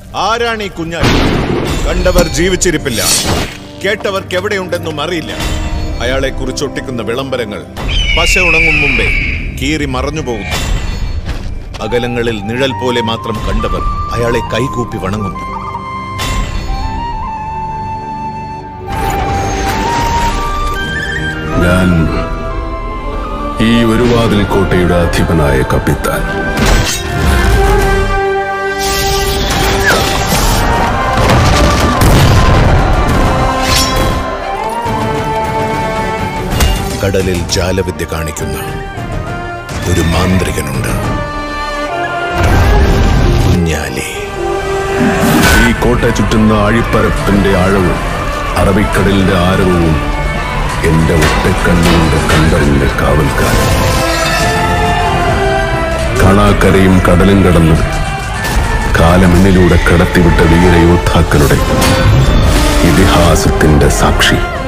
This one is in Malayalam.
ആരാണ് ഈ കുഞ്ഞാലി കണ്ടവർ ജീവിച്ചിരിപ്പില്ല കേട്ടവർക്ക് എവിടെയുണ്ടെന്നും അറിയില്ല അയാളെ കുറിച്ചൊട്ടിക്കുന്ന വിളംബരങ്ങൾ പശ ഉണങ്ങും മുമ്പേ കീറി മറഞ്ഞു പോകുന്നു അകലങ്ങളിൽ നിഴൽ പോലെ മാത്രം കണ്ടവർ അയാളെ കൈകൂപ്പി വണങ്ങുന്നു ഞാൻ ഈ ഒരു വാതിൽ കോട്ടയുടെ അധിപനായ കപ്പിത്താൻ കടലിൽ ജാലവിദ്യ കാണിക്കുന്ന ഒരു മാന്ത്രികനുണ്ട് കുഞ്ഞാലി ഈ കോട്ട ചുറ്റുന്ന ആഴിപ്പരപ്പിന്റെ ആഴവും അറബിക്കടലിന്റെ ആരവവും എന്റെ ഒറ്റക്കണ്ണുകൊണ്ട് കണ്ടറിഞ്ഞ കാവൽക്കാരൻ കാണാക്കരയും കടലും കടന്ന് കാലമെന്നിലൂടെ കടത്തിവിട്ട വീരയോദ്ധാക്കളുടെ ഇതിഹാസത്തിന്റെ സാക്ഷി